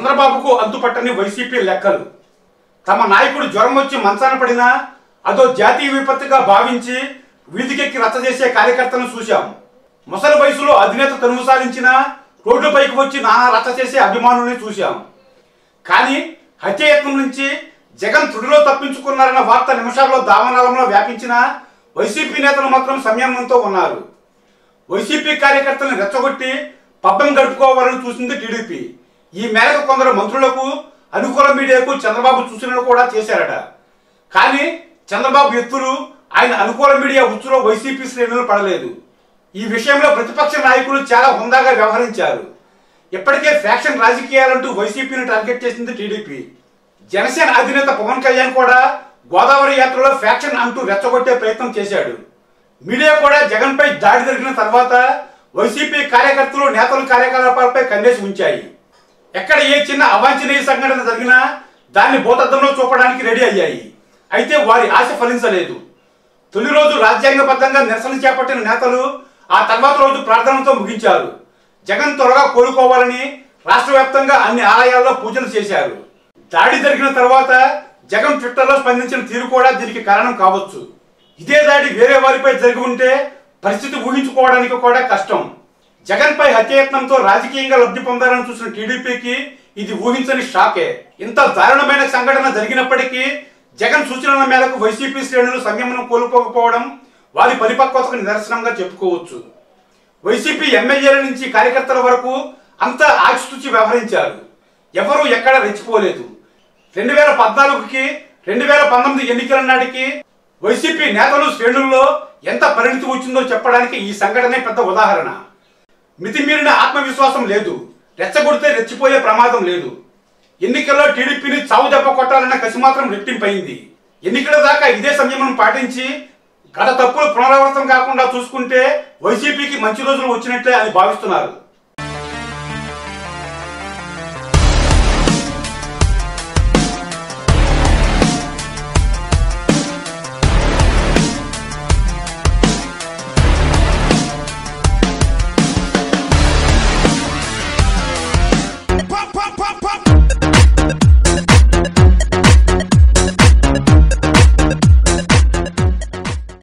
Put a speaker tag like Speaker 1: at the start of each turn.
Speaker 1: చంద్రబాబుకు అంతుపట్టని వైసీపీ లెక్కలు తమ నాయకుడు జ్వరం వచ్చి మంచాన పడినా అదో జాతీయ విపత్తుగా భావించి వీధికెక్కి రచ్చ చేసే కార్యకర్తలను చూశాం ముసలి వయసులో అధినేత తనువు సాధించిన రోడ్డుపైకి వచ్చి నానా రచ్చ చేసే అభిమానుల్ని చూశాం కానీ హత్యయత్నం నుంచి జగన్ తుడిలో తప్పించుకున్నారన్న వార్త నిమిషాల్లో దావనాలంలో వ్యాపించిన వైసీపీ నేతలు మాత్రం సంయమనంతో ఉన్నారు వైసీపీ కార్యకర్తలను రెచ్చగొట్టి పబ్బం గడుపుకోవాలని చూసింది టీడీపీ ఈ మేరకు కొందరు మంత్రులకు అనుకూల మీడియాకు చంద్రబాబు సూచనలు కూడా చేశారట కానీ చంద్రబాబు ఎత్తులు ఆయన అనుకూల మీడియా ఉచ్చులో వైసీపీ శ్రేణులు పడలేదు ఈ విషయంలో ప్రతిపక్ష నాయకులు చాలా హుందాగా వ్యవహరించారు ఇప్పటికే ఫ్యాక్షన్ రాజకీయాలంటూ వైసీపీని టార్గెట్ చేసింది టీడీపీ జనసేన అధినేత పవన్ కళ్యాణ్ కూడా గోదావరి యాత్రలో ఫ్యాక్షన్ అంటూ రెచ్చగొట్టే ప్రయత్నం చేశాడు మీడియా కూడా జగన్ పై దాడి జరిగిన తర్వాత వైసీపీ కార్యకర్తలు నేతల కార్యకలాపాలపై కన్నేసి ఉంచాయి ఎక్కడ ఏ చిన్న అవాంఛనీయ సంఘటన జరిగినా దాన్ని భూతద్దంలో చూపడానికి రెడీ అయ్యాయి అయితే వారి ఆశ ఫలించలేదు తొలి రోజు రాజ్యాంగబద్ధంగా నిరసన చేపట్టిన నేతలు ఆ తర్వాత రోజు ప్రార్థనతో ముగించారు జగన్ త్వరగా కోలుకోవాలని రాష్ట్ర వ్యాప్తంగా అన్ని ఆలయాల్లో పూజలు చేశారు దాడి జరిగిన తర్వాత జగన్ ట్విట్టర్లో స్పందించిన తీరు కూడా దీనికి కారణం కావచ్చు ఇదే దాడి వేరే వారిపై జరిగి ఉంటే పరిస్థితి ఊహించుకోవడానికి కూడా కష్టం జగన్ పై హత్యయత్నంతో రాజకీయంగా లబ్ధి పొందాలని చూసిన టీడీపీకి ఇది ఊహించని షాకే ఇంత దారుణమైన సంఘటన జరిగినప్పటికీ జగన్ సూచనల మేరకు వైసీపీ శ్రేణులు సంయమనం కోల్పోకపోవడం వారి పరిపక్వతకు నిదర్శనంగా చెప్పుకోవచ్చు వైసీపీ ఎమ్మెల్యేల నుంచి కార్యకర్తల వరకు అంతా ఆచితూచి వ్యవహరించారు ఎవరూ ఎక్కడ రెచ్చిపోలేదు రెండు వేల పద్నాలుగుకి రెండు వేల పంతొమ్మిది ఎన్నికల నాటికి వైసీపీ నేతలు శ్రేణుల్లో ఎంత పరిణితి వచ్చిందో చెప్పడానికి ఈ సంఘటనే పెద్ద ఉదాహరణ మితిమీరిన ఆత్మవిశ్వాసం లేదు రెచ్చగొడితే రెచ్చిపోయే ప్రమాదం లేదు ఎన్నికల్లో టీడీపీని చావు దెబ్బ కొట్టాలన్న కసి మాత్రం రెట్టింపైంది ఎన్నికల దాకా ఇదే సంయమనం పాటించి గత తప్పులు పునరావృతం కాకుండా చూసుకుంటే వైసీపీకి మంచి రోజులు వచ్చినట్లే అని భావిస్తున్నారు